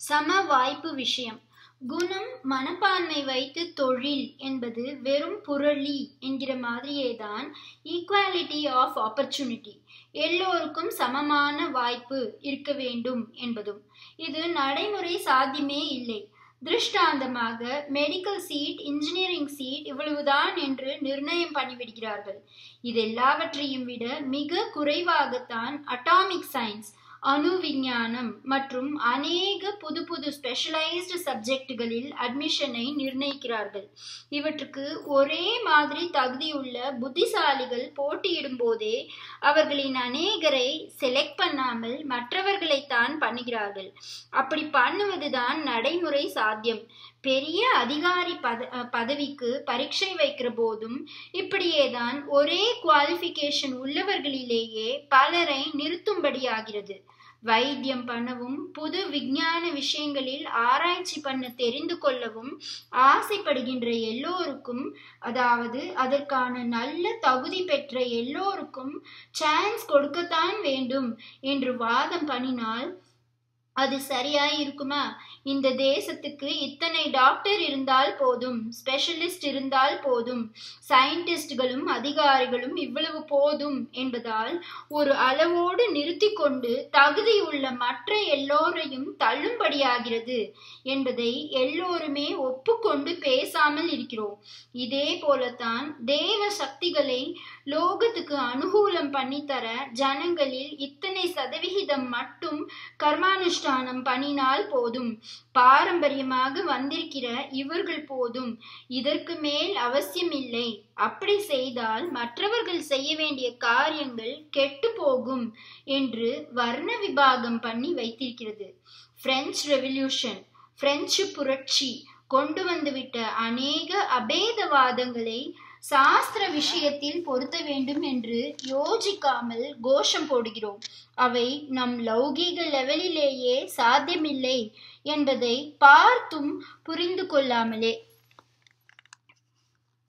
சம வாய்ப்பு விஷயம் குணம் மனப்பான்மை வைத்து தொழில் என்பது வெறும் புரளி என்கிற மாதிரியே தான் ஈக்குவாலிட்டி ஆஃப் ஆப்பர்ச்சுனிட்டி எல்லோருக்கும் சமமான வாய்ப்பு இருக்க வேண்டும் என்பதும் இது நடைமுறை சாத்தியமே இல்லை திருஷ்டாந்தமாக மெடிக்கல் சீட் இன்ஜினியரிங் சீட் இவ்வளவுதான் என்று நிர்ணயம் பண்ணிவிடுகிறார்கள் இதெல்லாவற்றையும் விட மிக குறைவாகத்தான் அட்டாமிக் சயின்ஸ் அணு விஞ்ஞானம் மற்றும் அநேக புது புது ஸ்பெஷலைஸ்டு சப்ஜெக்டுகளில் அட்மிஷனை நிர்ணயிக்கிறார்கள் இவற்றுக்கு ஒரே மாதிரி தகுதியுள்ள புத்திசாலிகள் போட்டியிடும் போதே அவர்களின் அநேகரை செலக்ட் பண்ணாமல் மற்றவர்களைத்தான் பண்ணுகிறார்கள் அப்படி பண்ணுவதுதான் நடைமுறை சாத்தியம் பெரிய அதிகாரி பத பதவிக்கு பரீட்சை வைக்கிற போதும் இப்படியேதான் ஒரே குவாலிஃபிகேஷன் உள்ளவர்களிலேயே பலரை நிறுத்தும்படியாகிறது வைத்தியம் பண்ணவும் புது விஞ்ஞான விஷயங்களில் ஆராய்ச்சி பண்ண தெரிந்து கொள்ளவும் ஆசைப்படுகின்ற எல்லோருக்கும் அதாவது அதற்கான நல்ல தகுதி பெற்ற எல்லோருக்கும் சான்ஸ் கொடுக்கத்தான் வேண்டும் என்று வாதம் பண்ணினால் அது சரியாய் இருக்குமா இந்த தேசத்துக்கு இத்தனை டாக்டர் இருந்தால் போதும் ஸ்பெஷலிஸ்ட் இருந்தால் போதும் சயின்டிஸ்ட்களும் அதிகாரிகளும் இவ்வளவு போதும் என்பதால் ஒரு அளவோடு நிறுத்தி கொண்டு தகுதியுள்ள மற்ற எல்லோரையும் தள்ளும்படியாகிறது என்பதை எல்லோருமே ஒப்புக்கொண்டு பேசாமல் இருக்கிறோம் இதே போலத்தான் தேவ சக்திகளை லோகத்துக்கு அனுகூலம் பண்ணித்தர ஜனங்களில் இத்தனை சதவிகிதம் மட்டும் கர்மானுஷ்ட அனுஷ்டானம் பண்ணினால் போதும் பாரம்பரியமாக வந்திருக்கிற இவர்கள் போதும் இதற்கு மேல் அவசியமில்லை அப்படி செய்தால் மற்றவர்கள் செய்ய வேண்டிய காரியங்கள் கெட்டு போகும் என்று வர்ண விபாகம் பண்ணி வைத்திருக்கிறது பிரெஞ்சு ரெவல்யூஷன் பிரெஞ்சு புரட்சி கொண்டு வந்துவிட்ட அநேக அபேதவாதங்களை சாஸ்திர விஷயத்தில் பொருத்த வேண்டும் என்று யோசிக்காமல் கோஷம் போடுகிறோம் அவை நம் லௌகீக லெவலிலேயே சாத்தியமில்லை என்பதை பார்த்தும் புரிந்து கொள்ளாமலே